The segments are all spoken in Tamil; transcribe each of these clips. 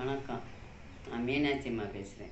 வணக்கம் நான் மீனாட்சி அம்மா பேசுகிறேன்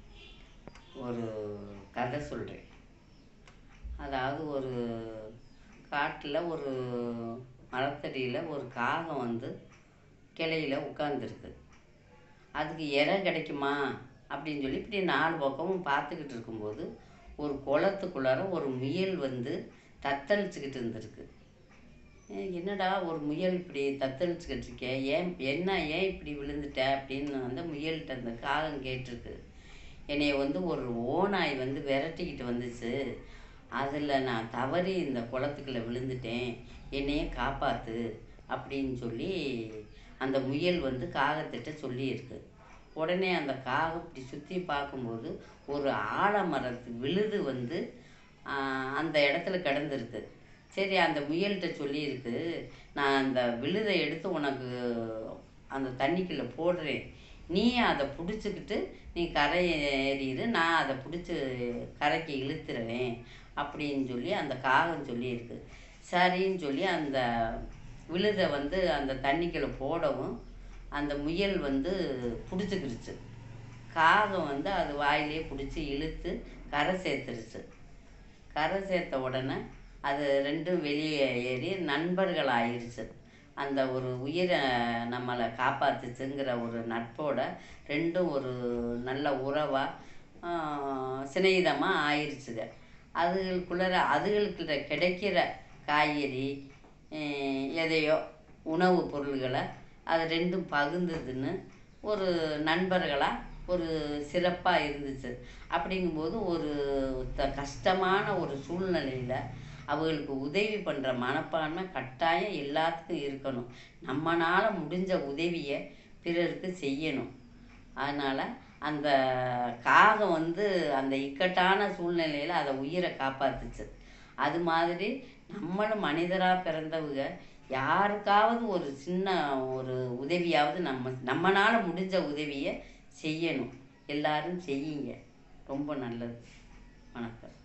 ஒரு கதை சொல்கிறேன் அதாவது ஒரு காட்டில் ஒரு மரத்தடியில் ஒரு காகம் வந்து கிளையில உட்காந்துருக்கு அதுக்கு இரை கிடைக்குமா அப்படின்னு சொல்லி இப்படி நாலு பக்கமும் பார்த்துக்கிட்டு இருக்கும்போது ஒரு குளத்துக்குள்ளார ஒரு முயல் வந்து தத்தளிச்சுக்கிட்டு இருந்திருக்கு ஏய், என்னடா ஒரு முயல் இப்படி தத்தளிச்சுக்கிட்டு இருக்கே ஏன் என்ன ஏன் இப்படி விழுந்துட்ட அப்படின்னு அந்த முயல்கிட்ட அந்த காகம் கேட்டிருக்கு என்னைய வந்து ஒரு ஓநாய் வந்து விரட்டிக்கிட்டு வந்துச்சு அதில் நான் தவறி இந்த குளத்துக்குள்ள விழுந்துட்டேன் என்னைய காப்பாத்து அப்படின்னு சொல்லி அந்த முயல் வந்து காகத்திட்ட சொல்லியிருக்கு உடனே அந்த காகம் இப்படி சுற்றி பார்க்கும்போது ஒரு ஆலமரத்து விழுது வந்து ஆஹ், அந்த இடத்துல கிடந்திருக்கு சரி அந்த முயல்கிட்ட சொல்லியிருக்கு நான் அந்த விழுதை எடுத்து உனக்கு அந்த தண்ணிக்குள்ளே போடுறேன் நீ அதை பிடிச்சிக்கிட்டு நீ கரை ஏறிடு நான் அதை பிடிச்சி கரைக்கு இழுத்துறேன் அப்படின்னு சொல்லி அந்த காகம் சொல்லியிருக்கு சரின்னு சொல்லி அந்த விழுதை வந்து அந்த தண்ணிக்குள்ளே போடவும் அந்த முயல் வந்து பிடிச்சிக்கிருச்சு காகம் வந்து அது வாயிலே பிடிச்சி இழுத்து கரை சேர்த்துருச்சு கரை சேர்த்த உடனே அது ரெண்டும் வெளியே ஏறி நண்பர்கள் ஆயிடுச்சு அந்த ஒரு உயிரை நம்மளை காப்பாத்துச்சுங்கிற ஒரு நட்போட ரெண்டும் ஒரு நல்ல உறவாக சிநேகிதமாக ஆயிடுச்சுங்க அதுகளுக்குள்ளார அதுகளுக்கிட்ட கிடைக்கிற காய்கறி அஹ், எதையோ உணவுப் பொருள்களை அது ரெண்டும் பகிர்ந்ததுன்னு ஒரு நண்பர்களாக ஒரு சிறப்பாக இருந்துச்சு அப்படிங்கும்போது ஒரு த கஷ்டமான ஒரு சூழ்நிலையில் அவங்களுக்கு உதவி பண்ணுற மனப்பான்மை கட்டாயம் எல்லாத்துக்கும் இருக்கணும் நம்மனால முடிஞ்ச உதவியை பிறருக்கு செய்யணும் அதனால் அந்த காகம் வந்து அந்த இக்கட்டான சூழ்நிலையில் அதை உயிரை காப்பாத்துச்சு அது மாதிரி நம்மளும் மனிதராக பிறந்தவங்க யாருக்காவது ஒரு சின்ன ஒரு உதவியாவது நம்ம நம்மனால முடிஞ்ச உதவியை செய்யணும் எல்லாரும் செய்யுங்க ரொம்ப நல்லது வணக்கம்